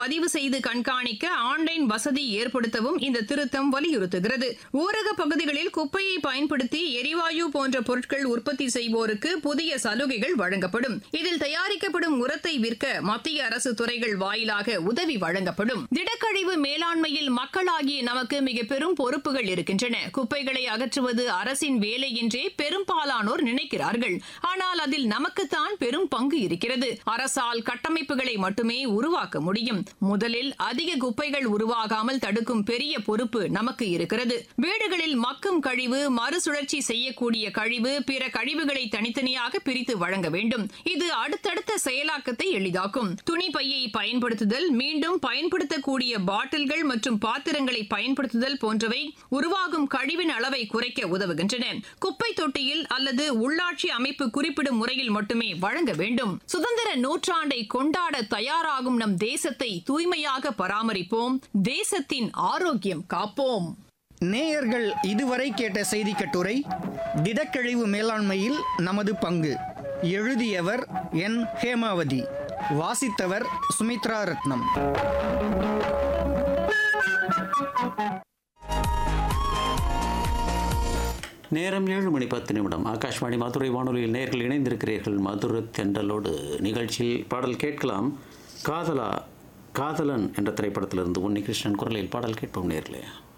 பதிவு செய்து கண்காணிக்க ஆன்லைன் வசதி ஏற்படுத்தவும் இந்த திருத்தம் வலியுறுத்துகிறது ஊரக பகுதிகளில் குப்பையை பயன்படுத்தி எரிவாயு போன்ற பொருட்கள் உற்பத்தி செய்வோருக்கு புதிய சலுகைகள் வழங்கப்படும் இதில் தயாரிக்கப்படும் உரத்தை விற்க மத்திய அரசு துறைகள் வாயிலாக உதவி வழங்கப்படும் திடக்கழிவு மேலாண்மையில் மக்களாகிய நமக்கு மிக பெரும் பொறுப்புகள் இருக்கின்றன குப்பைகளை அகற்றுவது அரசின் வேலை என்றே பெரும்பாலானோர் நினைக்கிறார்கள் ஆனால் அதில் நமக்குத்தான் பெரும் பங்கு இருக்கிறது அரசால் கட்டமைப்புகளை மட்டுமே உருவாக்க முடியும் முதலில் அதிக குப்பைகள் உருவாகாமல் தடுக்கும் பெரிய பொறுப்பு நமக்கு இருக்கிறது வீடுகளில் மக்கும் கழிவு மறுசுழற்சி செய்யக்கூடிய கழிவு பிற கழிவுகளை தனித்தனியாக பிரித்து வழங்க வேண்டும் இது அடுத்தடுத்த செயலாக்கத்தை எளிதாக்கும் துணி பையை பயன்படுத்துதல் மீண்டும் பயன்படுத்தக்கூடிய பாட்டில்கள் மற்றும் பாத்திரங்களை பயன்படுத்துதல் போன்றவை உருவாகும் கழிவின் அளவை குறைக்க உதவுகின்றன குப்பை தொட்டியில் அல்லது உள்ளாட்சி அமைப்பு குறிப்பிடும் முறையில் மட்டுமே வழங்க வேண்டும் சுதந்திர நூற்றாண்டை கொண்டாட தயாராகும் நம் தேசத்தை தூய்மையாக பராமரிப்போம் தேசத்தின் ஆரோக்கியம் காப்போம் நேயர்கள் இதுவரை கேட்ட செய்தி கட்டுரை திடக்கழிவு மேலாண்மையில் நமது பங்கு எழுதியவர் என் ஹேமாவதி வாசித்தவர் சுமித்ரா ரத்னம் நேரம் ஏழு மணி பத்து நிமிடம் ஆகாஷ்வாணி மதுரை வானொலியில் நேர்கள் இணைந்திருக்கிறீர்கள் மதுர தென்றலோடு நிகழ்ச்சியில் பாடல் கேட்கலாம் காதலா காதலன் என்ற திரைப்படத்திலிருந்து உன்னிகிருஷ்ணன் குரலில் பாடல் கேட்போம் நேர்களே